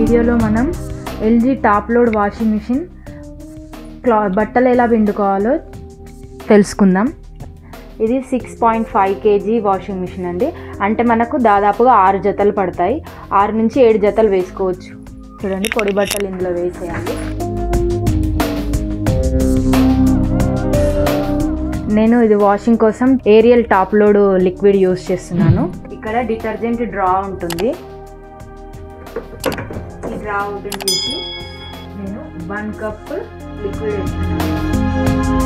వీడియోలో మనం LG top load washing machine క్లా బట్టలు ఎలా పిండుకోవాలో తెలుసుకుందాం ఇది six point five KG washing machine అండి అంటే మనకు దాదాపుగా ఆరు జతలు పడతాయి ఆరు నుంచి ఏడు జతలు వేసుకోవచ్చు చూడండి పొడి బట్టలు ఇందులో వేసేయాలి నేను ఇది వాషింగ్ కోసం Ariel top load liquid use చేస్తున్నాను ఇక్కడ డిటర్జెంట్ డ్రా ఉంటుంది ఈ డ్రా ఓపెన్ చేసి నేను వన్ కప్ లిక్విడ్ వేస్తున్నాను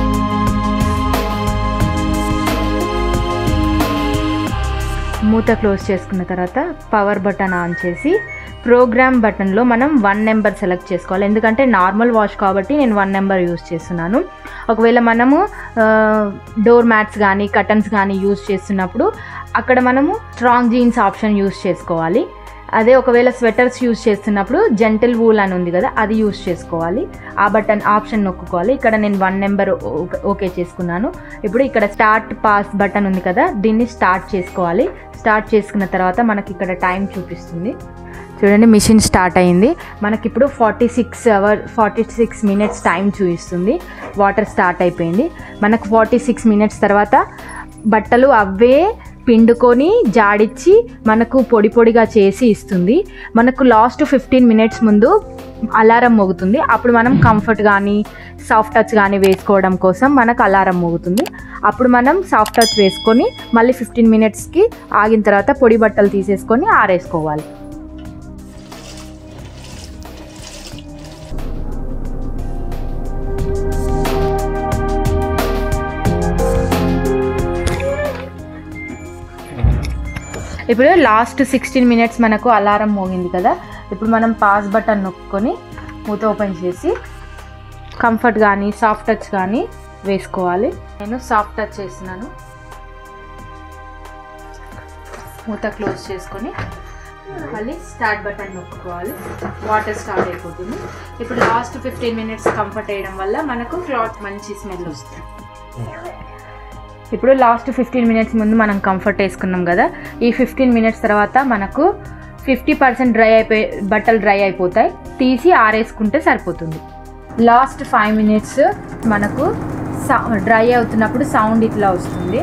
మూత క్లోజ్ చేసుకున్న తర్వాత పవర్ బటన్ ఆన్ చేసి ప్రోగ్రామ్ బటన్లో మనం వన్ నెంబర్ సెలెక్ట్ చేసుకోవాలి ఎందుకంటే నార్మల్ వాష్ కాబట్టి నేను వన్ నెంబర్ యూస్ చేస్తున్నాను ఒకవేళ మనము డోర్ మ్యాట్స్ కానీ కటన్స్ కానీ యూస్ చేస్తున్నప్పుడు అక్కడ మనము స్ట్రాంగ్ జీన్స్ ఆప్షన్ యూస్ చేసుకోవాలి అదే ఒకవేళ స్వెటర్స్ యూస్ చేస్తున్నప్పుడు జెంటిల్ వూల్ అని ఉంది కదా అది యూస్ చేసుకోవాలి ఆ బటన్ ఆప్షన్ నొక్కుకోవాలి ఇక్కడ నేను వన్ నెంబర్ ఓకే చేసుకున్నాను ఇప్పుడు ఇక్కడ స్టార్ట్ పాస్ బటన్ ఉంది కదా దీన్ని స్టార్ట్ చేసుకోవాలి స్టార్ట్ చేసుకున్న తర్వాత మనకి ఇక్కడ టైం చూపిస్తుంది చూడండి మిషన్ స్టార్ట్ అయింది మనకి ఇప్పుడు forty six hour forty six minutes time చూపిస్తుంది వాటర్ స్టార్ట్ అయిపోయింది మనకు ఫార్టీ సిక్స్ మినిట్స్ తర్వాత బట్టలు అవే పిండుకొని జాడిచ్చి మనకు పొడి పొడిగా చేసి ఇస్తుంది మనకు లాస్ట్ ఫిఫ్టీన్ మినిట్స్ ముందు అలారం మోగుతుంది అప్పుడు మనం కంఫర్ట్ కానీ సాఫ్ట్ టచ్ కానీ వేసుకోవడం కోసం మనకు అలారం మోగుతుంది అప్పుడు మనం సాఫ్ట్ టచ్ వేసుకొని మళ్ళీ ఫిఫ్టీన్ మినిట్స్కి ఆగిన తర్వాత పొడి బట్టలు తీసేసుకొని ఆరేసుకోవాలి ఇప్పుడు లాస్ట్ సిక్స్టీన్ మినిట్స్ మనకు అలారం మోగింది కదా ఇప్పుడు మనం పాస్ బటన్ నొక్కొని మూత ఓపెన్ చేసి కంఫర్ట్ కానీ సాఫ్ట్ టచ్ కానీ వేసుకోవాలి నేను సాఫ్ట్ టచ్ చేస్తున్నాను మూత క్లోజ్ చేసుకొని మళ్ళీ స్టార్ట్ బటన్ నొక్కుకోవాలి వాటర్ స్టార్ట్ అయిపోతుంది ఇప్పుడు లాస్ట్ ఫిఫ్టీన్ మినిట్స్ కంఫర్ట్ వేయడం వల్ల మనకు క్లాత్ మంచి స్మెల్ వస్తుంది ఇప్పుడు లాస్ట్ ఫిఫ్టీన్ మినిట్స్ ముందు మనం కంఫర్ట్ వేసుకున్నాం కదా ఈ ఫిఫ్టీన్ మినిట్స్ తర్వాత మనకు ఫిఫ్టీ పర్సెంట్ డ్రై అయిపోయి బట్టలు డ్రై అయిపోతాయి తీసి ఆరేసుకుంటే సరిపోతుంది లాస్ట్ ఫైవ్ మినిట్స్ మనకు డ్రై అవుతున్నప్పుడు సౌండ్ ఇట్లా వస్తుంది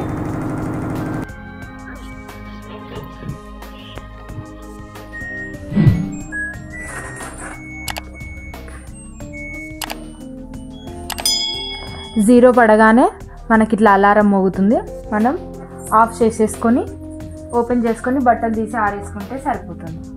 జీరో పడగానే మనకి ఇట్లా అలారం మోగుతుంది మనం ఆఫ్ చేసేసుకొని ఓపెన్ చేసుకొని బట్టలు తీసి ఆరేసుకుంటే సరిపోతుంది